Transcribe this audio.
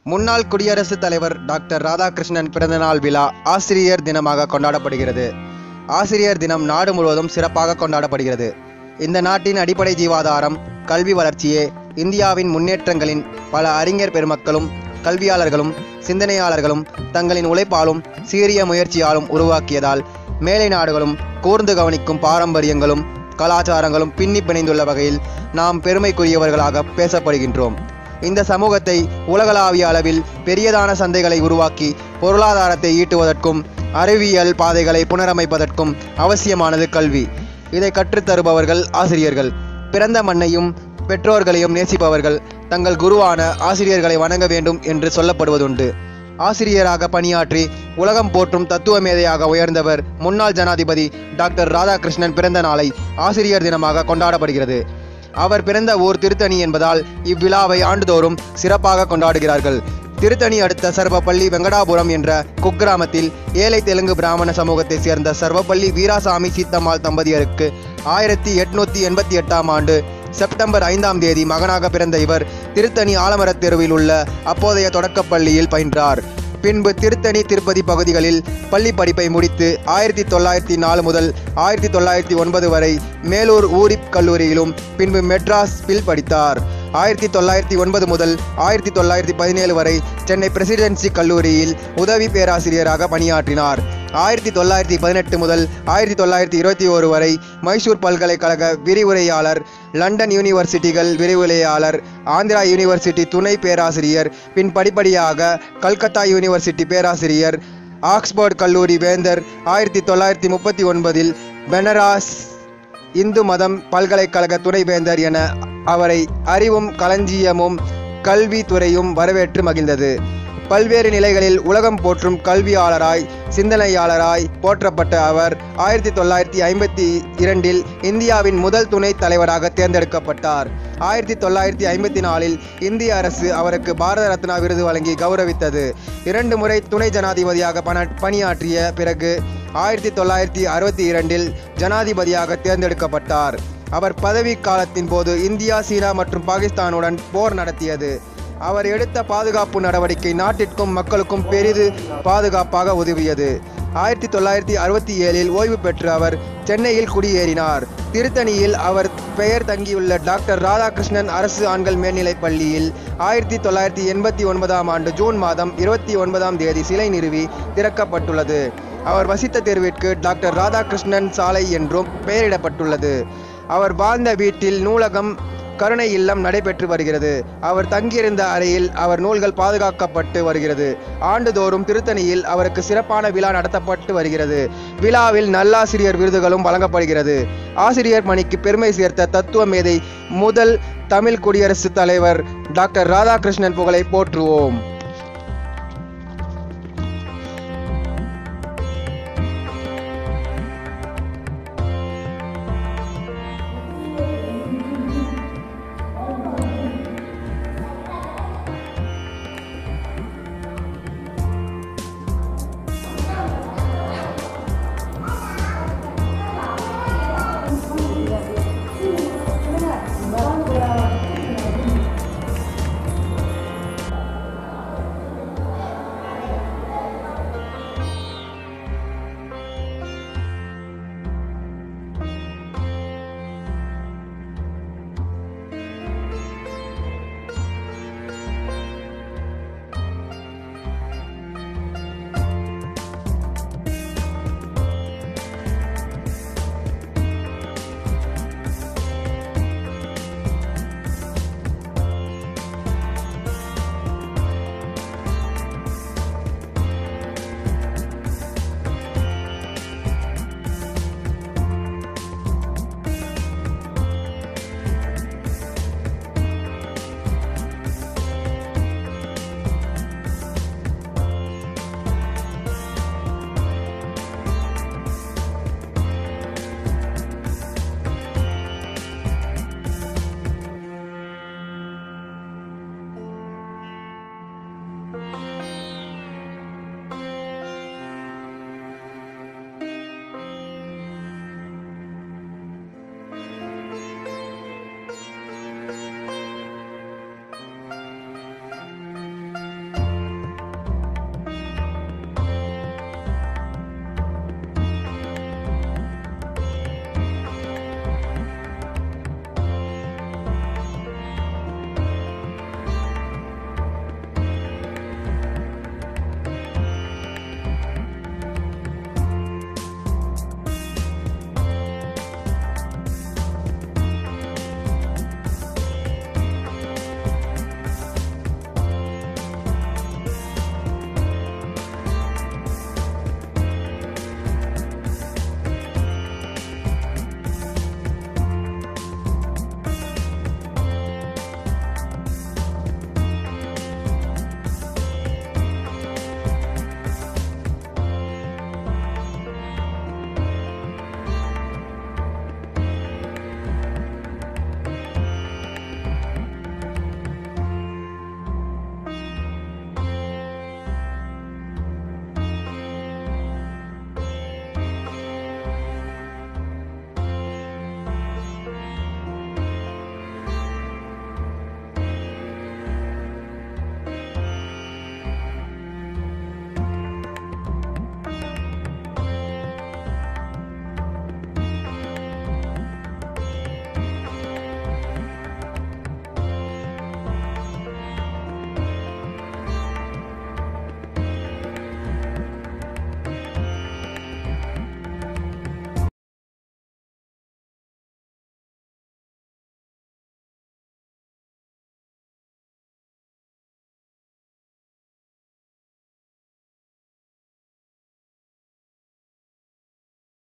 முன்னாள் குடியரசுத் தலைவர் டாக்டர் ராதாகிருஷ்ணன் பிறந்தநாள் விழா ஆசிரியர் தினமாக கொண்டாடப்படுகிறது ஆசிரியர் தினம் நாடு முழுவதும் சிறப்பாக கொண்டாடப்படுகிறது இந்த நாட்டின் அடிப்படை ஜீவாதாரம் கல்வி வளர்ச்சியே இந்தியாவின் முன்னேற்றங்களின் பல அறிஞர் பெருமக்களும் கல்வியாளர்களும் சிந்தனையாளர்களும் தங்களின் உழைப்பாலும் சீரிய முயற்சியாலும் உருவாக்கியதால் மேலை நாடுகளும் கூர்ந்து கவனிக்கும் பாரம்பரியங்களும் கலாச்சாரங்களும் பின்னி பிணைந்துள்ள வகையில் நாம் பெருமைக்குரியவர்களாக பேசப்படுகின்றோம் இந்த சமூகத்தை உலகளாவிய அளவில் பெரியதான சந்தைகளை உருவாக்கி பொருளாதாரத்தை ஈட்டுவதற்கும் அறிவியல் பாதைகளை புனரமைப்பதற்கும் அவசியமானது கல்வி இதை கற்றுத்தருபவர்கள் ஆசிரியர்கள் பிறந்த மண்ணையும் பெற்றோர்களையும் நேசிப்பவர்கள் தங்கள் குருவான ஆசிரியர்களை வணங்க வேண்டும் என்று சொல்லப்படுவதுண்டு ஆசிரியராக பணியாற்றி உலகம் போற்றும் தத்துவ மேதையாக உயர்ந்தவர் முன்னாள் ஜனாதிபதி டாக்டர் ராதாகிருஷ்ணன் பிறந்த நாளை ஆசிரியர் தினமாக கொண்டாடப்படுகிறது அவர் பிறந்த ஊர் திருத்தணி என்பதால் இவ்விழாவை ஆண்டுதோறும் சிறப்பாக கொண்டாடுகிறார்கள் திருத்தணி அடுத்த சர்வப்பள்ளி வெங்கடாபுரம் என்ற குக்கிராமத்தில் ஏழை தெலுங்கு பிராமண சமூகத்தைச் சேர்ந்த சர்வப்பள்ளி வீராசாமி சீத்தம்மாள் தம்பதியருக்கு ஆயிரத்தி எட்நூத்தி எண்பத்தி எட்டாம் ஆண்டு செப்டம்பர் ஐந்தாம் தேதி மகனாக பிறந்த இவர் திருத்தணி ஆலமரத் தெருவில் உள்ள அப்போதைய தொடக்கப் பள்ளியில் பயின்றார் பின்பு திருத்தணி திருப்பதி பகுதிகளில் பள்ளி படிப்பை முடித்து ஆயிரத்தி தொள்ளாயிரத்தி நாலு முதல் ஆயிரத்தி தொள்ளாயிரத்தி ஒன்பது வரை மேலூர் ஊரிப் கல்லூரியிலும் பின்பு மெட்ராஸில் படித்தார் ஆயிரத்தி தொள்ளாயிரத்தி ஒன்பது முதல் ஆயிரத்தி தொள்ளாயிரத்தி பதினேழு வரை சென்னை பிரசிடென்சி கல்லூரியில் உதவி பேராசிரியராக பணியாற்றினார் ஆயிரத்தி தொள்ளாயிரத்தி பதினெட்டு முதல் ஆயிரத்தி தொள்ளாயிரத்தி இருபத்தி ஓரு வரை மைசூர் பல்கலைக்கழக விரிவுரையாளர் லண்டன் யூனிவர்சிட்டிகள் விரிவுரையாளர் ஆந்திரா யூனிவர்சிட்டி துணை பேராசிரியர் பின் படிப்படியாக கல்கத்தா யூனிவர்சிட்டி பேராசிரியர் ஆக்ஸ்போர்ட் கல்லூரி வேந்தர் ஆயிரத்தி தொள்ளாயிரத்தி முப்பத்தி ஒன்பதில் பெனராஸ் இந்து மதம் பல்கலைக்கழக துணைவேந்தர் என அவரை அறிவும் களஞ்சியமும் கல்வித்துறையும் வரவேற்று மகிழ்ந்தது பல்வேறு நிலைகளில் உலகம் போற்றும் கல்வியாளராய் சிந்தனையாளராய் போற்றப்பட்ட அவர் ஆயிரத்தி தொள்ளாயிரத்தி ஐம்பத்தி இரண்டில் இந்தியாவின் முதல் துணைத் தலைவராக தேர்ந்தெடுக்கப்பட்டார் ஆயிரத்தி தொள்ளாயிரத்தி ஐம்பத்தி நாலில் இந்திய அரசு அவருக்கு பாரத ரத்னா விருது வழங்கி கௌரவித்தது இரண்டு முறை துணை ஜனாதிபதியாக பண பணியாற்றிய பிறகு ஆயிரத்தி தொள்ளாயிரத்தி அறுபத்தி இரண்டில் ஜனாதிபதியாக தேர்ந்தெடுக்கப்பட்டார் அவர் பதவி காலத்தின் போது இந்தியா சீனா மற்றும் பாகிஸ்தானுடன் போர் நடத்தியது அவர் எடுத்த பாதுகாப்பு நடவடிக்கை நாட்டிற்கும் மக்களுக்கும் பெரிது பாதுகாப்பாக உதவியது ஆயிரத்தி தொள்ளாயிரத்தி அறுபத்தி ஏழில் ஓய்வு பெற்ற அவர் சென்னையில் குடியேறினார் திருத்தணியில் அவர் பெயர் தங்கியுள்ள டாக்டர் ராதாகிருஷ்ணன் அரசு ஆண்கள் மேல்நிலைப் பள்ளியில் ஆயிரத்தி தொள்ளாயிரத்தி எண்பத்தி ஒன்பதாம் ஆண்டு ஜூன் மாதம் இருபத்தி ஒன்பதாம் தேதி சிலை நிறுவி திறக்கப்பட்டுள்ளது அவர் வசித்த தெருவிற்கு டாக்டர் ராதாகிருஷ்ணன் சாலை என்றும் பெயரிடப்பட்டுள்ளது அவர் வாழ்ந்த வீட்டில் நூலகம் கருணை இல்லம் நடைபெற்று வருகிறது அவர் தங்கியிருந்த அறையில் அவர் நூல்கள் பாதுகாக்கப்பட்டு வருகிறது ஆண்டுதோறும் திருத்தணியில் அவருக்கு சிறப்பான விழா நடத்தப்பட்டு வருகிறது விழாவில் நல்லாசிரியர் விருதுகளும் வழங்கப்படுகிறது ஆசிரியர் பணிக்கு பெருமை சேர்த்த தத்துவ மேதை முதல் தமிழ் குடியரசுத் தலைவர் டாக்டர் ராதாகிருஷ்ணன் புகழை போற்றுவோம்